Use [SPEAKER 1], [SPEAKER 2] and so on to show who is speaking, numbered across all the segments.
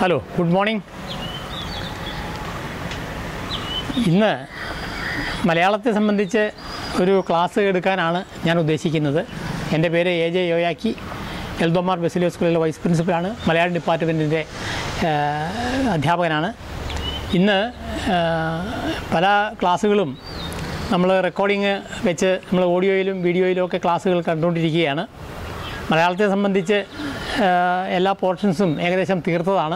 [SPEAKER 1] hello good morning ഇന്ന് മലയാളത്തെ സംബന്ധിച്ച് ഒരു ക്ലാസ് എടുക്കാനാണ് ഞാൻ ഉദ്ദേശിക്കുന്നത് എൻ്റെ പേര് എ ജെ യോയാക്കി എൽദോമാർ ബെസിലിയോ സ്കൂളിലെ വൈസ് പ്രിൻസിപ്പലാണ് മലയാളം ഡിപ്പാർട്ട്മെൻറ്റിൻ്റെ അധ്യാപകനാണ് ഇന്ന് ആ, പല ക്ലാസ്സുകളും നമ്മൾ റെക്കോർഡിങ് വെച്ച് നമ്മൾ ഓഡിയോയിലും വീഡിയോയിലും ഒക്കെ ക്ലാസ്സുകൾ കണ്ടുകൊണ്ടിരിക്കുകയാണ് മലയാളത്തെ സംബന്ധിച്ച് ആ, എല്ലാ പോർഷൻസും ഏകദേശം തീർത്തതാണ്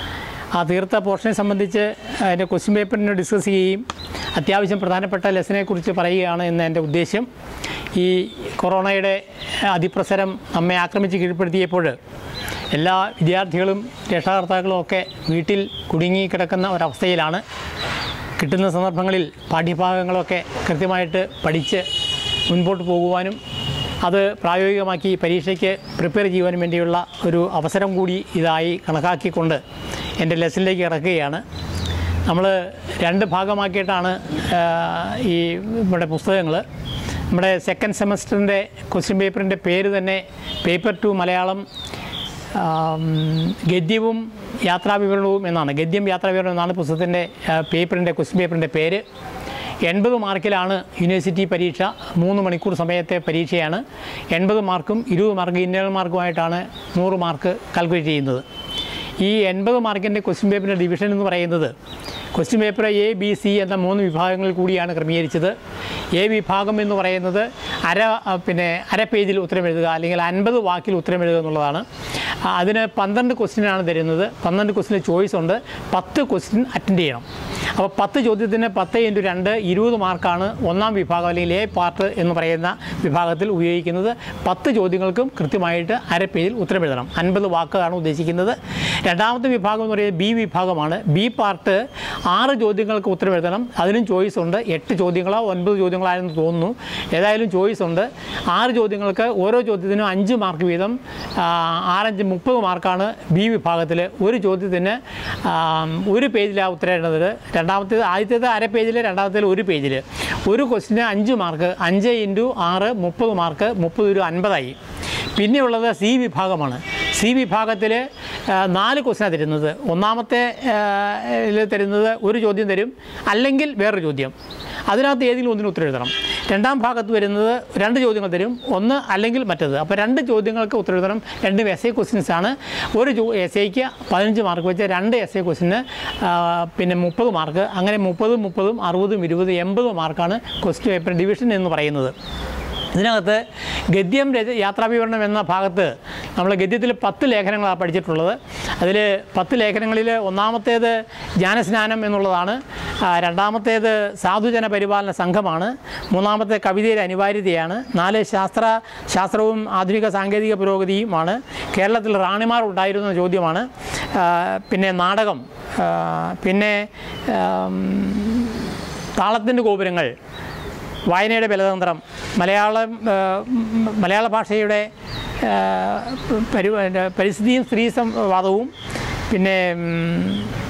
[SPEAKER 1] ആ തീർത്ത പോർഷനെ സംബന്ധിച്ച് അതിൻ്റെ ക്വസ്റ്റ്യൻ പേപ്പറിനെ ഡിസ്കസ് ചെയ്യുകയും അത്യാവശ്യം പ്രധാനപ്പെട്ട ലെസനെക്കുറിച്ച് പറയുകയാണ് എന്ന് എൻ്റെ ഉദ്ദേശ്യം ഈ കൊറോണയുടെ അതിപ്രസരം നമ്മെ ആക്രമിച്ച് കീഴ്പ്പെടുത്തിയപ്പോൾ എല്ലാ വിദ്യാർത്ഥികളും രക്ഷാകർത്താക്കളും ഒക്കെ വീട്ടിൽ കുടുങ്ങി കിടക്കുന്ന ഒരവസ്ഥയിലാണ് കിട്ടുന്ന സന്ദർഭങ്ങളിൽ പാഠ്യഭാഗങ്ങളൊക്കെ കൃത്യമായിട്ട് പഠിച്ച് മുൻപോട്ട് പോകുവാനും അത് പ്രായോഗികമാക്കി പരീക്ഷയ്ക്ക് പ്രിപ്പയർ ചെയ്യുവാനും വേണ്ടിയുള്ള ഒരു അവസരം കൂടി ഇതായി കണക്കാക്കിക്കൊണ്ട് എൻ്റെ ലെസണിലേക്ക് ഇറക്കുകയാണ് നമ്മൾ രണ്ട് ഭാഗമാക്കിയിട്ടാണ് ആ, ഈ നമ്മുടെ പുസ്തകങ്ങൾ നമ്മുടെ സെക്കൻഡ് സെമസ്റ്ററിൻ്റെ ക്വസ്റ്റ്യൻ പേപ്പറിൻ്റെ പേര് തന്നെ പേപ്പർ ടു മലയാളം ആം, ഗദ്യവും യാത്രാവിവരണവും എന്നാണ് ഗദ്യം യാത്രാവിവരണം എന്നാണ് പുസ്തകത്തിൻ്റെ ആ, പേപ്പറിൻ്റെ ക്വസ്റ്റ്യൻ പേപ്പറിൻ്റെ പേര് എൺപത് മാർക്കിലാണ് യൂണിവേഴ്സിറ്റി പരീക്ഷ മൂന്ന് മണിക്കൂർ സമയത്തെ പരീക്ഷയാണ് എൺപത് മാർക്കും ഇരുപത് മാർക്ക് ഇന്നേണൽ മാർക്കുമായിട്ടാണ് നൂറ് മാർക്ക് കാൽക്കുലേറ്റ് ചെയ്യുന്നത് ഈ എൺപത് മാർക്കിൻ്റെ ക്വസ്റ്റ്യൻ പേപ്പറിൻ്റെ ഡിവിഷൻ എന്ന് പറയുന്നത് question paper A B C എന്ന മൂന്ന് വിഭാഗങ്ങളിൽ കൂടിയാണ് ക്രമീകരിച്ചത് എ വിഭാഗം എന്ന് പറയുന്നത് അര ആ, പിന്നെ അര പേജിൽ ഉത്തരം എഴുതുക അല്ലെങ്കിൽ അൻപത് വാക്കിൽ ഉത്തരം എഴുതുക എന്നുള്ളതാണ് ആ, അതിന് പന്ത്രണ്ട് ക്വസ്റ്റ്യനാണ് തരുന്നത് പന്ത്രണ്ട് ക്വസ്റ്റിന് ചോയ്സ് ഉണ്ട് പത്ത് ക്വസ്റ്റ്യൻ അറ്റൻഡ് ചെയ്യണം അപ്പോൾ പത്ത് ചോദ്യത്തിന് പത്ത് ഇൻറ്റു രണ്ട് ഇരുപത് മാർക്കാണ് ഒന്നാം വിഭാഗം അല്ലെങ്കിൽ എ പാർട്ട് എന്ന് പറയുന്ന വിഭാഗത്തിൽ ഉപയോഗിക്കുന്നത് പത്ത് ചോദ്യങ്ങൾക്കും കൃത്യമായിട്ട് അര പേജിൽ ഉത്തരം എഴുതണം അൻപത് വാക്കുകളാണ് ഉദ്ദേശിക്കുന്നത് രണ്ടാമത്തെ വിഭാഗം എന്ന് പറയുന്നത് ബി വിഭാഗമാണ് ബി പാർട്ട് ആറ് ചോദ്യങ്ങൾക്ക് ഉത്തരം എഴുതണം അതിനും ചോയ്സ് ഉണ്ട് എട്ട് ചോദ്യങ്ങളോ ഒൻപത് ചോദ്യങ്ങളോ ആയെന്ന് തോന്നുന്നു ഏതായാലും ചോയ്സ് ഉണ്ട് ആറ് ചോദ്യങ്ങൾക്ക് ഓരോ ചോദ്യത്തിനും അഞ്ച് മാർക്ക് വീതം ആ, ആറഞ്ച് മുപ്പത് മാർക്കാണ് ബി വിഭാഗത്തിൽ ഒരു ചോദ്യത്തിന് ആ, ഒരു പേജിലാണ് ഉത്തരം എഴുതുന്നത് രണ്ടാമത്തേത് ആദ്യത്തേത് അര പേജിൽ രണ്ടാമത്തേത് ഒരു പേജിൽ ഒരു ക്വസ്റ്റിന് അഞ്ച് മാർക്ക് അഞ്ച് ഇൻറ്റു ആറ് മുപ്പത് മാർക്ക് മുപ്പത് ഒരു അൻപതായി പിന്നെയുള്ളത് സി വിഭാഗമാണ് സി വിഭാഗത്തിൽ നാല് ക്വസ്റ്റിനാണ് തരുന്നത് ഒന്നാമത്തെ ആ, ഇതിൽ തരുന്നത് ഒരു ചോദ്യം തരും അല്ലെങ്കിൽ വേറൊരു ചോദ്യം അതിനകത്ത് ഏതെങ്കിലും ഒന്നിന് ഉത്തരം എഴുതണം രണ്ടാം ഭാഗത്ത് വരുന്നത് രണ്ട് ചോദ്യങ്ങൾ തരും ഒന്ന് അല്ലെങ്കിൽ മറ്റത് അപ്പോൾ രണ്ട് ചോദ്യങ്ങൾക്ക് ഉത്തരം എഴുതണം രണ്ടും എസ് എ ക്വസ്റ്റ്യൻസ് ആണ് ഒരു ചോ എസ് ഐക്ക് പതിനഞ്ച് മാർക്ക് വെച്ച് രണ്ട് എസ് എ ക്വസ്റ്റിന് പിന്നെ മുപ്പത് മാർക്ക് അങ്ങനെ മുപ്പതും മുപ്പതും അറുപതും ഇരുപതും എൺപത് മാർക്കാണ് ക്വസ്റ്റ്യൻ പേപ്പർ ഡിവിഷൻ എന്ന് പറയുന്നത് ഇതിനകത്ത് ഗദ്യം രച യാത്രാവിവരണം എന്ന ഭാഗത്ത് നമ്മൾ ഗദ്യത്തിൽ പത്ത് ലേഖനങ്ങളാണ് പഠിച്ചിട്ടുള്ളത് അതിൽ പത്ത് ലേഖനങ്ങളിൽ ഒന്നാമത്തേത് ജ്ഞാനസ്നാനം എന്നുള്ളതാണ് ആ, രണ്ടാമത്തേത് സാധുജന പരിപാലന സംഘമാണ് മൂന്നാമത്തെ കവിതയുടെ അനിവാര്യതയാണ് നാല് ശാസ്ത്ര ശാസ്ത്രവും ആധുനിക സാങ്കേതിക പുരോഗതിയുമാണ് കേരളത്തിൽ റാണിമാർ ഉണ്ടായിരുന്ന ചോദ്യമാണ് ആ, പിന്നെ നാടകം ആ, പിന്നെ ആം, താളത്തിൻ്റെ ഗോപുരങ്ങൾ വായനയുടെ ബലതന്ത്രം മലയാളം ആ, മ- മലയാള ഭാഷയുടെ ആ, പരി പരിസ്ഥിതിയും സ്ത്രീ സംവാദവും പിന്നെ ഉം,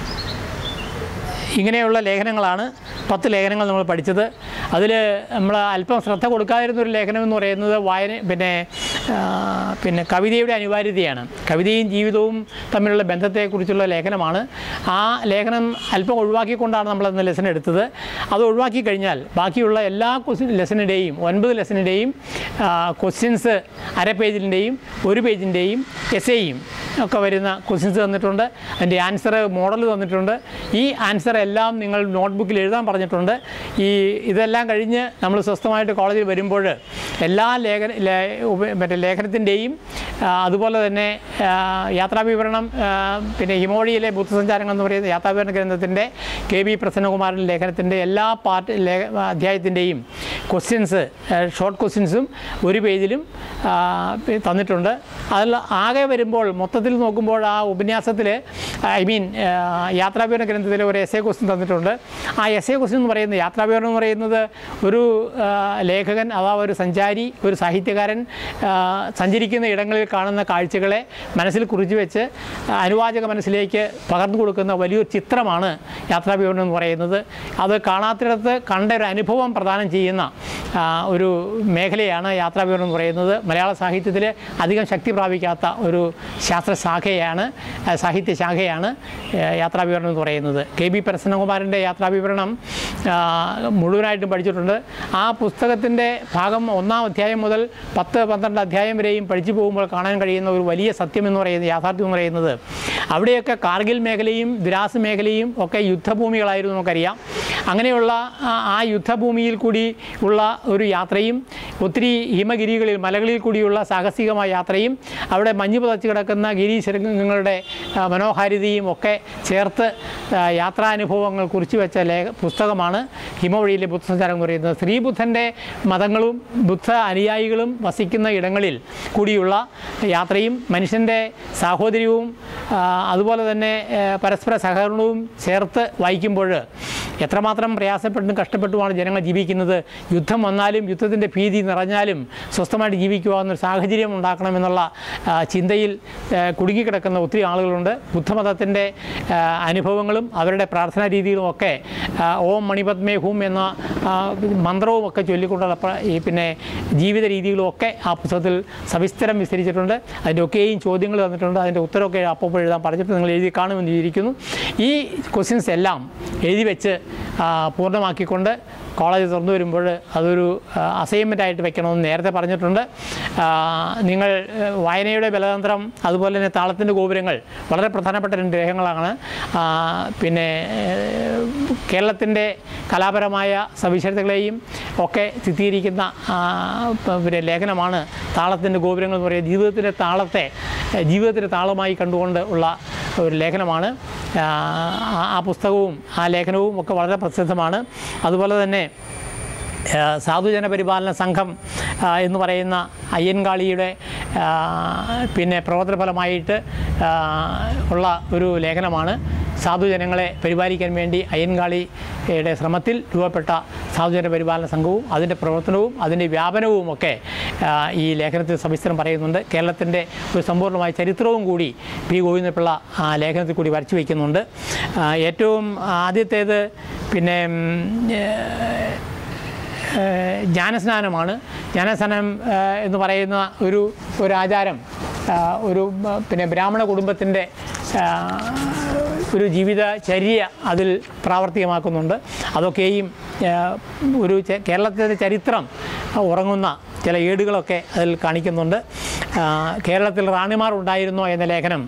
[SPEAKER 1] ഇങ്ങനെയുള്ള ലേഖനങ്ങളാണ് പത്ത് ലേഖനങ്ങൾ നമ്മൾ പഠിച്ചത് അതിൽ നമ്മൾ അല്പം ശ്രദ്ധ കൊടുക്കാതിരുന്ന ഒരു ലേഖനം എന്ന് പറയുന്നത് വായന പിന്നെ ആ, പിന്നെ കവിതയുടെ അനിവാര്യതയാണ് കവിതയും ജീവിതവും തമ്മിലുള്ള ബന്ധത്തെക്കുറിച്ചുള്ള ലേഖനമാണ് ആ ലേഖനം അല്പം ഒഴിവാക്കിക്കൊണ്ടാണ് നമ്മൾ അന്ന് ലെസൺ എടുത്തത് അത് ഒഴിവാക്കി കഴിഞ്ഞാൽ ബാക്കിയുള്ള എല്ലാ ക്വസ്റ്റ്യൻ ലെസണിൻ്റെയും ഒൻപത് ലെസണിൻ്റെയും ക്വസ്റ്റ്യൻസ് അര പേജിൻ്റെയും ഒരു പേജിൻ്റെയും എസ് എയും ഒക്കെ വരുന്ന ക്വസ്റ്റ്യൻസ് തന്നിട്ടുണ്ട് അതിൻ്റെ ആൻസർ മോഡൽ തന്നിട്ടുണ്ട് ഈ ആൻസർ എല്ലാം നിങ്ങൾ നോട്ട്ബുക്കിൽ എഴുതാൻ പറഞ്ഞിട്ടുണ്ട് ഈ ഇതെല്ലാം കഴിഞ്ഞ് നമ്മൾ സ്വസ്ഥമായിട്ട് കോളേജിൽ വരുമ്പോൾ എല്ലാ ലേഖന ലേ- ഉപ- മറ്റേ ലേഖനത്തിൻ്റെയും ആ, അതുപോലെ തന്നെ ആ, യാത്രാവിവരണം ആ, പിന്നെ ഹിമോഴിയിലെ ബുദ്ധസഞ്ചാരങ്ങൾ എന്ന് പറയുന്ന യാത്രാവിവരണ ഗ്രന്ഥത്തിൻ്റെ കെ വി പ്രസന്നകുമാരൻ ലേഖനത്തിൻ്റെ എല്ലാ പാർട്ട് ലേ അധ്യായത്തിൻ്റെയും ക്വസ്റ്റ്യൻസ് ഷോർട്ട് ക്വസ്റ്റ്യൻസും ഒരു പേജിലും ആ, തന്നിട്ടുണ്ട് അതിൽ ആകെ വരുമ്പോൾ മൊത്തത്തിൽ നോക്കുമ്പോൾ ആ ഉപന്യാസത്തിൽ ഐ മീൻ യാത്രാവിവരണ ഗ്രന്ഥത്തിൽ ഒരു എസ് എ ക്വസ്റ്റ്യൻ തന്നിട്ടുണ്ട് ആ എസ് എ ക്വസ്റ്റ്യൻ എന്ന് പറയുന്നത് യാത്രാവിവരണം എന്ന് പറയുന്നത് ഒരു ആ, ലേഖകൻ അഥവാ ഒരു സഞ്ചാരി ഒരു സാഹിത്യകാരൻ ആ, സഞ്ചരിക്കുന്ന ഇടങ്ങളിൽ കാണുന്ന കാഴ്ചകളെ മനസ്സിൽ കുറിച്ച് വെച്ച് അനുവാചക മനസ്സിലേക്ക് പകർന്നു കൊടുക്കുന്ന വലിയൊരു ചിത്രമാണ് യാത്രാവിവരണം എന്ന് പറയുന്നത് അത് കാണാത്തിടത്ത് കണ്ട ഒരു അനുഭവം പ്രദാനം ചെയ്യുന്ന ആ, ഒരു മേഖലയാണ് യാത്രാവിവരണം എന്ന് പറയുന്നത് മലയാള സാഹിത്യത്തിൽ അധികം ശക്തി പ്രാപിക്കാത്ത ഒരു ശാസ്ത്ര ശാഖയാണ് ആ, സാഹിത്യ ശാഖയാണ് ഒക്കെയാണ് ഏഹ്, യാത്രാവിവരണം എന്ന് പറയുന്നത് കെ ബി പ്രസന്നകുമാരൻ്റെ യാത്രാവിവരണം ആ, മുഴുവനായിട്ടും പഠിച്ചിട്ടുണ്ട് ആ പുസ്തകത്തിൻ്റെ ഭാഗം ഒന്നാം അധ്യായം മുതൽ പത്ത് പന്ത്രണ്ട് അധ്യായം വരെയും പഠിച്ചു പോകുമ്പോൾ കാണാൻ കഴിയുന്ന ഒരു വലിയ സത്യം എന്ന് പറയുന്നത് യാഥാർത്ഥ്യം എന്ന് പറയുന്നത് അവിടെയൊക്കെ കാർഗിൽ മേഖലയും ദ്രാസ് മേഖലയും ഒക്കെ യുദ്ധഭൂമികളായിരുന്നു നമുക്കറിയാം അങ്ങനെയുള്ള ആ- ആ യുദ്ധഭൂമിയിൽ കൂടി ഉള്ള ഒരു യാത്രയും ഒത്തിരി ഹിമഗിരികളിൽ മലകളിൽ കൂടിയുള്ള സാഹസികമായ യാത്രയും അവിടെ മഞ്ഞ് പുതച്ച് കിടക്കുന്ന ഗിരീശൃംഗങ്ങളുടെ ആ, മനോഹാരിതയും ഒക്കെ ചേർത്ത് ആ, യാത്രാനുഭവങ്ങൾ കുറിച്ച് വെച്ച ലേഖ പുസ്തകമാണ് ഹിമവഴിയിലെ ബുദ്ധസഞ്ചാരം എന്ന് പറയുന്നത് ശ്രീബുദ്ധൻ്റെ മതങ്ങളും ബുദ്ധ അനുയായികളും വസിക്കുന്ന ഇടങ്ങളിൽ കൂടിയുള്ള യാത്രയും മനുഷ്യൻ്റെ സാഹോദര്യവും ആ, അതുപോലെ തന്നെ ആ, പരസ്പര സഹകരണവും ചേർത്ത് വായിക്കുമ്പോൾ എത്രമാത്രം പ്രയാസപ്പെട്ടും കഷ്ടപ്പെട്ടുമാണ് ജനങ്ങൾ ജീവിക്കുന്നത് യുദ്ധം വന്നാലും യുദ്ധത്തിൻ്റെ ഭീതി നിറഞ്ഞാലും സ്വസ്ഥമായിട്ട് ജീവിക്കുവാന്നൊരു സാഹചര്യം ഉണ്ടാക്കണമെന്നുള്ള ആ, ചിന്തയിൽ ആ, കുടുങ്ങിക്കിടക്കുന്ന ഒത്തിരി ആളുകളുണ്ട് ബുദ്ധമതത്തിൻ്റെ ആ, അനുഭവങ്ങളും അവരുടെ പ്രാർത്ഥനാ രീതികളും ഒക്കെ ആ, ഓം മണിപത്മേ ഹൂം എന്ന ആ, മന്ത്രവും ഒക്കെ ചൊല്ലിക്കൊണ്ടുള്ള പ്ര- ഈ പിന്നെ ജീവിത രീതികളും ഒക്കെ ആ പുസ്തകത്തിൽ സവിസ്തരം വിസ്തരിച്ചിട്ടുണ്ട് അതിൻ്റെ ഒക്കെയും ചോദ്യങ്ങൾ തന്നിട്ടുണ്ട് അതിൻ്റെ ഉത്തരമൊക്കെ അപ്പോൾ എഴുതാൻ പറഞ്ഞിട്ട് നിങ്ങൾ എഴുതി കാണുമെന്ന് വിചാരിക്കുന്നു ഈ ക്വസ്റ്റ്യൻസ് എല്ലാം എഴുതി വെച്ച് ആ, പൂർണ്ണമാക്കിക്കൊണ്ട് കോളേജ് തുറന്നു വരുമ്പോൾ അതൊരു അസൈൻമെൻ്റ് ആയിട്ട് വെക്കണമെന്ന് നേരത്തെ പറഞ്ഞിട്ടുണ്ട് ആ, നിങ്ങൾ ആ, വായനയുടെ ബലതന്ത്രം അതുപോലെ തന്നെ താളത്തിൻ്റെ ഗോപുരങ്ങൾ വളരെ പ്രധാനപ്പെട്ട രണ്ട് രേഖകളാണ് ആ, പിന്നെ കേരളത്തിൻ്റെ കലാപരമായ സവിശേഷതകളെയും ഒക്കെ ചിത്രീകരിക്കുന്ന ആ, പ- പിന്നെ ലേഖനമാണ് താളത്തിൻ്റെ ഗോപുരങ്ങൾ എന്ന് പറയുന്നത് ജീവിതത്തിൻ്റെ താളത്തെ ഏഹ്, ജീവിതത്തിൻ്റെ താളമായി കണ്ടുകൊണ്ട് ഉള്ള ഒരു ലേഖനമാണ് ആ, ആ- ആ പുസ്തകവും ആ ലേഖനവും ഒക്കെ വളരെ പ്രസിദ്ധമാണ് അതുപോലെ തന്നെ ആ, സാധുജന പരിപാലന സംഘം ആ, എന്ന് പറയുന്ന അയ്യൻകാളിയുടെ ആ, പിന്നെ പ്രവർത്തന ഫലമായിട്ട് ആ, ഉള്ള ഒരു ലേഖനമാണ് സാധുജനങ്ങളെ പരിപാലിക്കാൻ വേണ്ടി അയ്യൻകാളിയുടെ ശ്രമത്തിൽ രൂപപ്പെട്ട സാധുജന പരിപാലന സംഘവും അതിൻ്റെ പ്രവർത്തനവും അതിൻ്റെ വ്യാപനവും ഒക്കെ ആ, ഈ ലേഖനത്തിൽ സവിസ്തരം പറയുന്നുണ്ട് കേരളത്തിൻ്റെ ഒരു സമ്പൂർണ്ണമായ ചരിത്രവും കൂടി പി ഗോവിന്ദപിള്ള ആ ലേഖനത്തിൽ കൂടി വരച്ചു വയ്ക്കുന്നുണ്ട് ആ, ഏറ്റവും ആദ്യത്തേത് പിന്നെ ഉം, ഏഹ്, ഏഹ് ജ്ഞാനസ്നാനമാണ് ജ്ഞാനസ്നാനം ഏഹ് എന്ന് പറയുന്ന ഒരു ഒരു ആചാരം ആഹ് ഒരു ബ- പിന്നെ ബ്രാഹ്മണ കുടുംബത്തിൻ്റെ ആഹ് ഒരു ജീവിതചര്യ അതിൽ പ്രാവർത്തികമാക്കുന്നുണ്ട് അതൊക്കെയും ആഹ് ഒരു ചെ- കേരളത്തിൻ്റെ ചരിത്രം ഉറങ്ങുന്ന ചില ഏടുകളൊക്കെ അതിൽ കാണിക്കുന്നുണ്ട് ആഹ് കേരളത്തിൽ റാണിമാർ ഉണ്ടായിരുന്നോ എന്ന ലേഖനം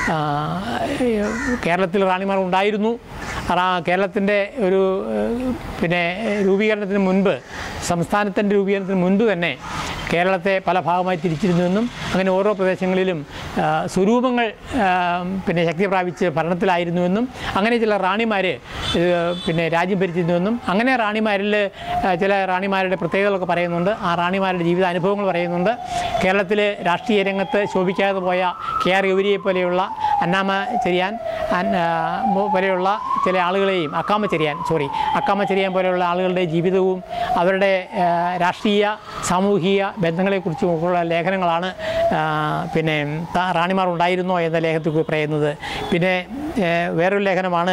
[SPEAKER 1] ആഹ് കേരളത്തിൽ റാണിമാർ ഉണ്ടായിരുന്നു റാ- കേരളത്തിൻ്റെ ഒരു ഏഹ്, പിന്നെ രൂപീകരണത്തിന് മുൻപ് സംസ്ഥാനത്തിൻ്റെ രൂപീകരണത്തിന് മുൻപ് തന്നെ കേരളത്തെ പല ഭാഗമായി തിരിച്ചിരുന്നുവെന്നും അങ്ങനെ ഓരോ പ്രദേശങ്ങളിലും ആ, സ്വരൂപങ്ങൾ ആ, പിന്നെ ശക്തി പ്രാപിച്ച് ഭരണത്തിലായിരുന്നുവെന്നും അങ്ങനെ ചില റാണിമാർ പിന്നെ രാജ്യം ഭരിച്ചിരുന്നുവെന്നും അങ്ങനെ റാണിമാരിൽ ആ, ചില റാണിമാരുടെ പ്രത്യേകതകളൊക്കെ പറയുന്നുണ്ട് ആ റാണിമാരുടെ ജീവിത അനുഭവങ്ങൾ പറയുന്നുണ്ട് കേരളത്തിൽ രാഷ്ട്രീയ രംഗത്ത് ശോഭിക്കാതെ പോയ കെ ആർ ഗൗരിയെ പോലെയുള്ള അന്നാമ ചെറിയാൻ അൻ- ആ, മു- പോലെയുള്ള ചില ആളുകളെയും അക്കാമ ചെറിയാൻ സോറി അക്കാമ ചെറിയാൻ പോലെയുള്ള ആളുകളുടെ ജീവിതവും അവരുടെ ആ, രാഷ്ട്രീയ സാമൂഹിക ബന്ധങ്ങളെക്കുറിച്ചുമുള്ള ലേഖനങ്ങളാണ് ആ, പിന്നെ ത- റാണിമാർ ഉണ്ടായിരുന്നോ എന്ന ലേഖനത്തിൽ പറയുന്നത് പിന്നെ ഏ, വേറൊരു ലേഖനമാണ്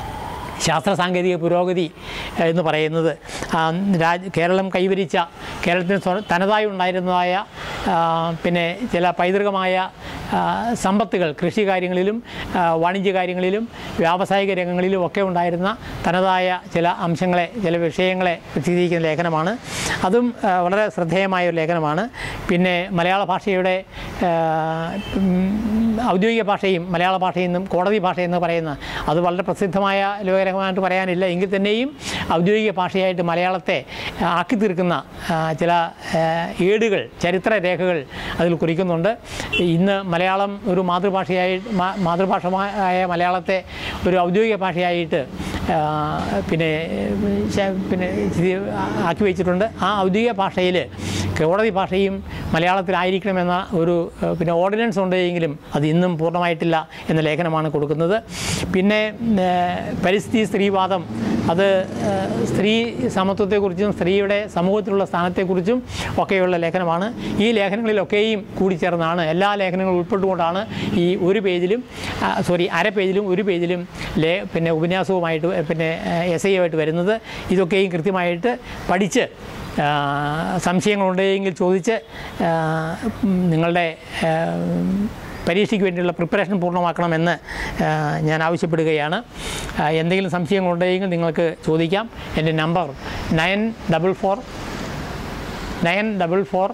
[SPEAKER 1] ശാസ്ത്ര സാങ്കേതിക പുരോഗതി ഏഹ്, എന്ന് പറയുന്നത് ആ, രാജ് കേരളം കൈവരിച്ച കേരളത്തിന് സ്വ- തനതായി ഉണ്ടായിരുന്നതായ ആ, പിന്നെ ചില പൈതൃകമായ ആ, സമ്പത്തുകൾ കൃഷി കാര്യങ്ങളിലും ആ, വാണിജ്യ കാര്യങ്ങളിലും വ്യാവസായിക രംഗങ്ങളിലും ഒക്കെ ഉണ്ടായിരുന്ന തനതായ ചില അംശങ്ങളെ ചില വിഷയങ്ങളെ ചിത്രീകരിക്കുന്ന ലേഖനമാണ് അതും ആ, വളരെ ശ്രദ്ധേയമായ ഒരു ലേഖനമാണ് പിന്നെ മലയാള ഭാഷയുടെ ആ, ഉം, ഔദ്യോഗിക ഭാഷയും മലയാള ഭാഷയിൽ നിന്നും കോടതി ഭാഷ എന്ന് പറയുന്ന അത് വളരെ പ്രസിദ്ധമായ ലോകരഹമായിട്ട് പറയാനില്ല എങ്കിൽ തന്നെയും ഔദ്യോഗിക ഭാഷയായിട്ട് മലയാളത്തെ ആ, ആക്കി തീർക്കുന്ന ആ, ചില ആ, ഏടുകൾ ചരിത്ര രേഖകൾ അതിൽ കുറിക്കുന്നുണ്ട് ഇന്ന് മലയാളം ഒരു മാതൃഭാഷയായി മാ- മാതൃഭാഷമായ മലയാളത്തെ ഒരു ഔദ്യോഗിക ഭാഷയായിട്ട് ആ, പിന്നെ ശ- പിന്നെ ഇത് ആക്കി വെച്ചിട്ടുണ്ട് ആ ഔദ്യോഗിക ഭാഷയിൽ കോടതി ഭാഷയും മലയാളത്തിലായിരിക്കണമെന്ന ഒരു ഏഹ്, പിന്നെ ഓർഡിനൻസ് ഉണ്ടെങ്കിലും അത് ഇന്നും പൂർണ്ണമായിട്ടില്ല എന്ന ലേഖനമാണ് കൊടുക്കുന്നത് പിന്നെ ഏഹ്, പരിസ്ഥിതി സ്ത്രീവാദം അത് ഏഹ്, സ്ത്രീ സമത്വത്തെക്കുറിച്ചും സ്ത്രീയുടെ സമൂഹത്തിലുള്ള സ്ഥാനത്തെക്കുറിച്ചും ഒക്കെയുള്ള ലേഖനമാണ് ഈ ലേഖനങ്ങളിലൊക്കെയും കൂടിച്ചേർന്നാണ് എല്ലാ ലേഖനങ്ങളും ഉൾപ്പെട്ടുകൊണ്ടാണ് ഈ ഒരു പേജിലും ആ, സോറി അര പേജിലും ഒരു പേജിലും ലേ പിന്നെ ഉപന്യാസവുമായിട്ട് പിന്നെ എസ് ഐ ആയിട്ട് വരുന്നത് ഇതൊക്കെയും കൃത്യമായിട്ട് പഠിച്ച് ആ, സംശയങ്ങളുണ്ടെങ്കിൽ ചോദിച്ച് ആ, ഉം, നിങ്ങളുടെ ആ, പരീക്ഷയ്ക്ക് വേണ്ടിയുള്ള പ്രിപ്പറേഷൻ പൂർണ്ണമാക്കണമെന്ന് ആ, ഞാൻ ആവശ്യപ്പെടുകയാണ് ആ, എന്തെങ്കിലും സംശയങ്ങളുണ്ടെങ്കിൽ നിങ്ങൾക്ക് ചോദിക്കാം എൻ്റെ number nine double four nine double four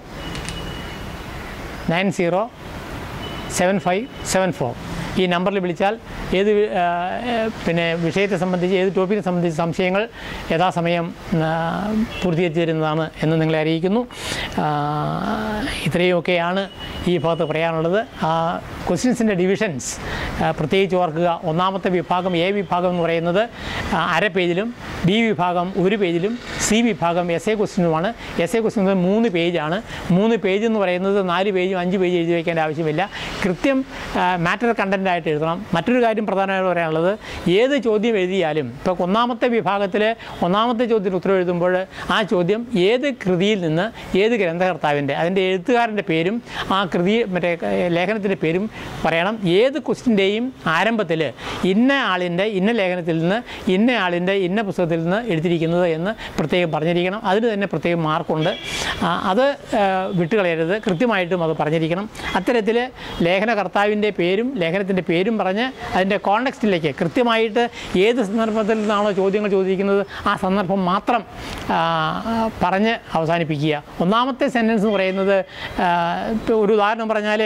[SPEAKER 1] nine zero seven five seven four ഈ നമ്പറിൽ വിളിച്ചാൽ ഏത് വി- ആ, ഏ, പിന്നെ വിഷയത്തെ സംബന്ധിച്ച് ഏത് ടോപ്പിനെ സംബന്ധിച്ച് സംശയങ്ങൾ യഥാസമയം ആ, പൂർത്തീകരിച്ചു തരുന്നതാണ് എന്ന് നിങ്ങളെ അറിയിക്കുന്നു ആ, ഇത്രയുമൊക്കെയാണ് ഈ ഭാഗത്ത് പറയാനുള്ളത് ക്വസ്റ്റ്യൻസിൻ്റെ ഡിവിഷൻസ് പ്രത്യേകിച്ച് ഓർക്കുക ഒന്നാമത്തെ വിഭാഗം എ വിഭാഗം എന്ന് പറയുന്നത് ആ, അര പേജിലും ബി വിഭാഗം ഒരു പേജിലും സി വിഭാഗം എസ് എ ക്വസ്റ്റ്യനുമാണ് എസ് എ ക്വസ്റ്റ്യൻ മൂന്ന് പേജാണ് മൂന്ന് പേജ് എന്ന് പറയുന്നത് നാല് പേജും അഞ്ച് പേജ് എഴുതി വയ്ക്കേണ്ട ആവശ്യമില്ല കൃത്യം മാറ്റർ കണ്ടൻ്റായിട്ട് എഴുതണം മറ്റൊരു കാര്യം പ്രധാനമായിട്ട് പറയാനുള്ളത് ഏത് ചോദ്യം എഴുതിയാലും ഇപ്പോൾ ഒന്നാമത്തെ വിഭാഗത്തിൽ ഒന്നാമത്തെ ചോദ്യത്തിന് ഉത്തരം എഴുതുമ്പോൾ ആ ചോദ്യം ഏത് കൃതിയിൽ നിന്ന് ഏത് ഗ്രന്ഥകർത്താവിൻ്റെ അതിൻ്റെ എഴുത്തുകാരൻ്റെ പേരും ആ കൃതി മറ്റേ ഏഹ്, ലേഖനത്തിൻ്റെ പേരും പറയണം ഏത് ക്വസ്റ്റിൻ്റെയും ആരംഭത്തിൽ ഇന്ന ആളിൻ്റെ ഇന്ന ലേഖനത്തിൽ നിന്ന് ഇന്ന ആളിൻ്റെ ഇന്ന പുസ്തകത്തിൽ നിന്ന് എഴുതിയിരിക്കുന്നത് എന്ന് പ്രത്യേകം പറഞ്ഞിരിക്കണം അതിന് തന്നെ പ്രത്യേകം മാർക്കുണ്ട് ആ, അത് ആ, വിട്ടുകളയരുത് കൃത്യമായിട്ടും അത് പറഞ്ഞിരിക്കണം അത്തരത്തിൽ ലേഖനകർത്താവിൻ്റെ പേരും ലേഖനത്തിൻ്റെ പേരും പറഞ്ഞ് അതിൻ്റെ കോണ്ടക്സ്റ്റിലേക്ക് കൃത്യമായിട്ട് ഏത് സന്ദർഭത്തിൽ നിന്നാണോ ചോദ്യങ്ങൾ ചോദിക്കുന്നത് ആ സന്ദർഭം മാത്രം ആ, പറഞ്ഞ് അവസാനിപ്പിക്കുക ഒന്നാമത്തെ സെൻറ്റൻസ് എന്ന് പറയുന്നത് ആ, ഇപ്പോൾ ഒരു ഉദാഹരണം പറഞ്ഞാൽ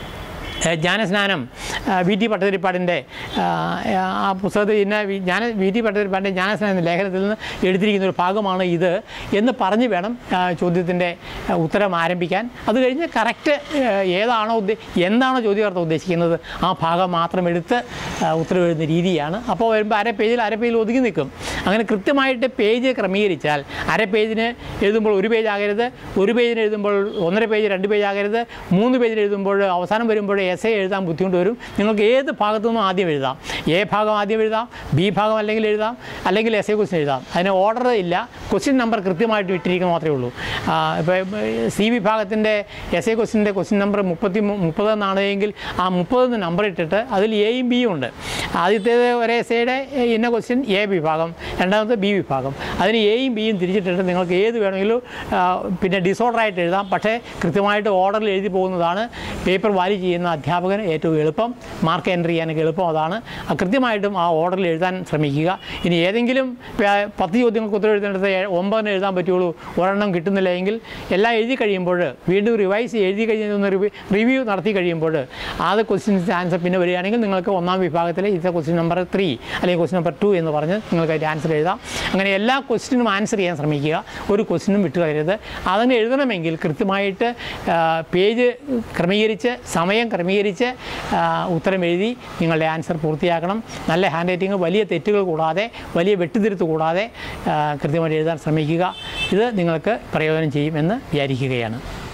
[SPEAKER 1] ഏഹ് ജ്ഞാനസ്നാനം ആ, വി ടി പട്ടതിരിപ്പാടിൻ്റെ ആ, ആ പുസ്തകത്തിൽ ഇന്ന വി- ജ്ഞാന വി ടി പട്ടതിരിപ്പാടിൻ്റെ ജ്ഞാനസ്നാനം എന്ന ലേഖനത്തിൽ നിന്ന് എടുത്തിരിക്കുന്ന ഒരു ഭാഗമാണ് ഇത് എന്ന് പറഞ്ഞ് വേണം ആ, ചോദ്യത്തിൻ്റെ ആ, ഉത്തരം ആരംഭിക്കാൻ അത് കഴിഞ്ഞ് കറക്റ്റ് ഏതാണോ ഉദ്ദേ എന്താണോ ചോദ്യകർത്ത ഉദ്ദേശിക്കുന്നത് ആ ഭാഗം മാത്രം എടുത്ത് ആ, ഉത്തരം എഴുതുന്ന രീതിയാണ് അപ്പോൾ വരുമ്പോൾ അര പേജിൽ അര പേജിൽ ഒതുങ്ങി നിൽക്കും അങ്ങനെ കൃത്യമായിട്ട് പേജ് ക്രമീകരിച്ചാൽ അര പേജിന് എഴുതുമ്പോൾ ഒരു പേജ് ആകരുത് ഒരു പേജിന് എഴുതുമ്പോൾ ഒന്നര പേജ് രണ്ട് പേജ് ആകരുത് മൂന്ന് പേജിൽ എഴുതുമ്പോൾ അവസാനം വരുമ്പോൾ എസ് എ എഴുതാൻ ബുദ്ധിമുട്ട് വരും നിങ്ങൾക്ക് ഏത് ഭാഗത്തു നിന്നും ആദ്യം എഴുതാം എ ഭാഗം ആദ്യം എഴുതാം ബി ഭാഗം അല്ലെങ്കിൽ എഴുതാം അല്ലെങ്കിൽ എസ് എ ക്വസ്റ്റ്യൻ എഴുതാം അതിന് ഓർഡർ ഇല്ല ക്വസ്റ്റ്യൻ നമ്പർ കൃത്യമായിട്ട് ഇട്ടിരിക്കുന്നത് മാത്രമേ ഉള്ളൂ ഇപ്പോൾ സി വിഭാഗത്തിൻ്റെ എസ് എ ക്വസ്റ്റിൻ്റെ ക്വസ്റ്റ്യൻ നമ്പർ മുപ്പത്തി മു- മുപ്പത് എന്നാണ് എങ്കിൽ ആ മുപ്പതെന്ന് നമ്പർ ഇട്ടിട്ട് അതിൽ എയും ബിയും ഉണ്ട് ആദ്യത്തേത് ഒരു എസ് എയുടെ ഇന്ന ക്വസ്റ്റ്യൻ എ വിഭാഗം രണ്ടാമത്തെ ബി വിഭാഗം അതിന് എയും ബിയും തിരിച്ചിട്ടിട്ട് നിങ്ങൾക്ക് ഏത് വേണമെങ്കിലും ആ, പിന്നെ ഡിസോർഡർ ആയിട്ട് എഴുതാം പക്ഷേ കൃത്യമായിട്ട് ഓർഡറിൽ എഴുതി പോകുന്നതാണ് പേപ്പർ വാരി ചെയ്യുന്ന അധ്യാപകന് ഏറ്റവും എളുപ്പം മാർക്ക് എൻട്രി ചെയ്യാനൊക്കെ എളുപ്പം അതാണ് ആ കൃത്യമായിട്ടും ആ ഓർഡറിൽ എഴുതാൻ ശ്രമിക്കുക ഇനി ഏതെങ്കിലും പ- പത്ത് ചോദ്യങ്ങൾക്ക് ഉത്തരം എഴുതേണ്ടത് ഏ- ഒമ്പതിന് എഴുതാൻ പറ്റുള്ളൂ ഒരെണ്ണം കിട്ടുന്നില്ല എങ്കിൽ എല്ലാം എഴുതി കഴിയുമ്പോൾ വീണ്ടും റിവൈസ് എഴുതി കഴിഞ്ഞൊന്ന് റിവ്യൂ നടത്തി കഴിയുമ്പോൾ അത് ക്വസ്റ്റ്യൻസിൻ്റെ ആൻസർ പിന്നെ വരികയാണെങ്കിൽ നിങ്ങൾക്ക് ഒന്നാം വിഭാഗത്തിലെ ഇത് ക്വസ്റ്റ്യൻ നമ്പർ ത്രീ അല്ലെങ്കിൽ ക്വസ്റ്റ്യൻ നമ്പർ ടു എന്ന് പറഞ്ഞ് നിങ്ങൾക്ക് അതിൻ്റെ ആൻസർ എഴുതാം അങ്ങനെ എല്ലാ ക്വസ്റ്റ്യനും ആൻസർ ചെയ്യാൻ ശ്രമിക്കുക ഒരു ക്വസ്റ്റ്യനും വിട്ടുകളയരുത് അതിന് എഴുതണമെങ്കിൽ കൃത്യമായിട്ട് ആ, പേജ് ക്രമീകരിച്ച് സമയം ക്രമീകരിച്ച് ആ, ഉത്തരം എഴുതി നിങ്ങളുടെ ആൻസർ പൂർത്തിയാക്കണം നല്ല ഹാൻഡ് റൈറ്റിംഗ് വലിയ തെറ്റുകൾ കൂടാതെ വലിയ വെട്ടിത്തിരുത്ത് കൂടാതെ ആ, കൃത്യമായിട്ട് എഴുതാൻ ശ്രമിക്കുക ഇത് നിങ്ങൾക്ക് പ്രയോജനം ചെയ്യുമെന്ന് വിചാരിക്കുകയാണ്